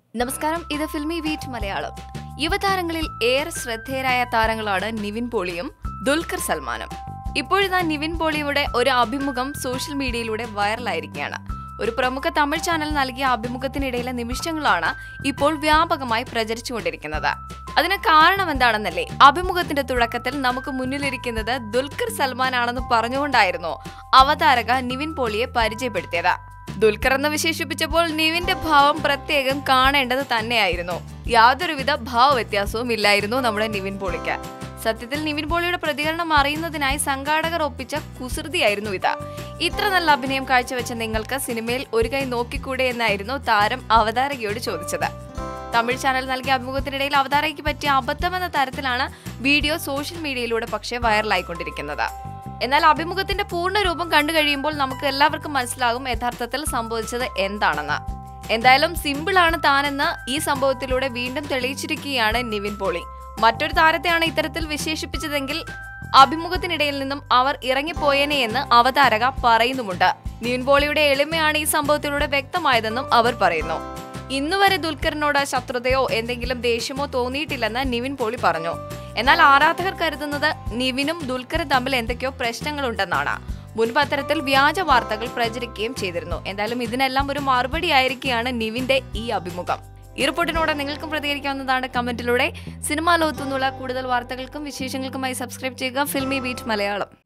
നമസ്കാരം ഇത് filmy wheat Malayalam യുവതാരങ്ങളിൽ ഏറെ ശ്രദ്ധേയരായ താരങ്ങളാണ് നിവിൻ പോളിയും ദുൽഖർ സൽമാനും ഇപ്പോഴിതാ നിവിൻ പോളിയുടെ ഒരു അഭിമുഖം സോഷ്യൽ മീഡിയയിലൂടെ വൈറലായിരിക്കുകയാണ് ഒരു പ്രമുഖ തമിഴ് ചാനൽ നൽകിയ അഭിമുഖത്തിനിടയിലെ നിമിഷങ്ങളാണ് ഇപ്പോൾ വ്യാപകമായി പ്രചരിച്ചുകൊണ്ടിരിക്കുന്നത് അതിന് കാരണം എന്താണെന്നല്ലേ അഭിമുഖത്തിന്റെ തുടക്കത്തിൽ നമുക്ക് മുന്നിലിരിക്കുന്നത് ദുൽഖർ സൽമാൻ ആണെന്ന് പറഞ്ഞുകൊണ്ടായിരുന്നു അവതാരക നിവിൻ പോളിയെ പരിചയപ്പെടുത്തിയത് ദുൽഖർ എന്ന് വിശേഷിപ്പിച്ചപ്പോൾ നിവിന്റെ ഭാവം പ്രത്യേകം കാണേണ്ടത് തന്നെയായിരുന്നു യാതൊരുവിധ ഭാവവ്യത്യാസവും ഇല്ലായിരുന്നു നമ്മുടെ നിവിൻ പോളിക്ക് സത്യത്തിൽ നിവിൻ പോളിയുടെ പ്രതികരണം അറിയുന്നതിനായി സംഘാടകർ ഒപ്പിച്ച കുസൃതിയായിരുന്നു ഇത് ഇത്ര നല്ല അഭിനയം കാഴ്ചവെച്ച നിങ്ങൾക്ക് സിനിമയിൽ ഒരു കൈ നോക്കിക്കൂടെ എന്നായിരുന്നു താരം അവതാരകയോട് ചോദിച്ചത് തമിഴ് ചാനൽ നൽകിയ അഭിമുഖത്തിനിടയിൽ അവതാരകയ്ക്ക് പറ്റിയ അബദ്ധമെന്ന തരത്തിലാണ് വീഡിയോ സോഷ്യൽ മീഡിയയിലൂടെ പക്ഷേ വൈറലായിക്കൊണ്ടിരിക്കുന്നത് എന്നാൽ അഭിമുഖത്തിന്റെ പൂർണ്ണ രൂപം കണ്ടു കഴിയുമ്പോൾ നമുക്ക് എല്ലാവർക്കും മനസ്സിലാകും യഥാർത്ഥത്തിൽ സംഭവിച്ചത് എന്താണെന്ന് എന്തായാലും സിമ്പിൾ ആണ് താനെന്ന് ഈ സംഭവത്തിലൂടെ വീണ്ടും തെളിയിച്ചിരിക്കുകയാണ് നിവിൻ പോളി മറ്റൊരു താരത്തെയാണ് ഇത്തരത്തിൽ വിശേഷിപ്പിച്ചതെങ്കിൽ അഭിമുഖത്തിനിടയിൽ നിന്നും അവർ ഇറങ്ങിപ്പോയേനെ എന്ന് അവതാരക പറയുന്നുമുണ്ട് നിവിൻ പോളിയുടെ എളിമയാണ് ഈ സംഭവത്തിലൂടെ വ്യക്തമായതെന്നും അവർ പറയുന്നു ഇന്നുവരെ ദുൽഖറിനോട് ശത്രുതയോ എന്തെങ്കിലും ദേഷ്യമോ തോന്നിയിട്ടില്ലെന്ന് നിവിൻ പോളി പറഞ്ഞു എന്നാൽ ആരാധകർ കരുതുന്നത് നിവിനും ദുൽഖറും തമ്മിൽ എന്തൊക്കെയോ പ്രശ്നങ്ങളുണ്ടെന്നാണ് മുൻപ് അത്തരത്തിൽ വ്യാജ വാർത്തകൾ പ്രചരിക്കുകയും ചെയ്തിരുന്നു എന്തായാലും ഇതിനെല്ലാം ഒരു മറുപടി ആയിരിക്കുകയാണ് നിവിന്റെ ഈ അഭിമുഖം ഈ റിപ്പോർട്ടിനോട് നിങ്ങൾക്കും പ്രതികരിക്കാവുന്നതാണ് കമന്റിലൂടെ സിനിമാ ലോകത്തുനിന്നുള്ള കൂടുതൽ വാർത്തകൾക്കും വിശേഷങ്ങൾക്കുമായി സബ്സ്ക്രൈബ് ചെയ്യുക ഫിൽമി ബീറ്റ് മലയാളം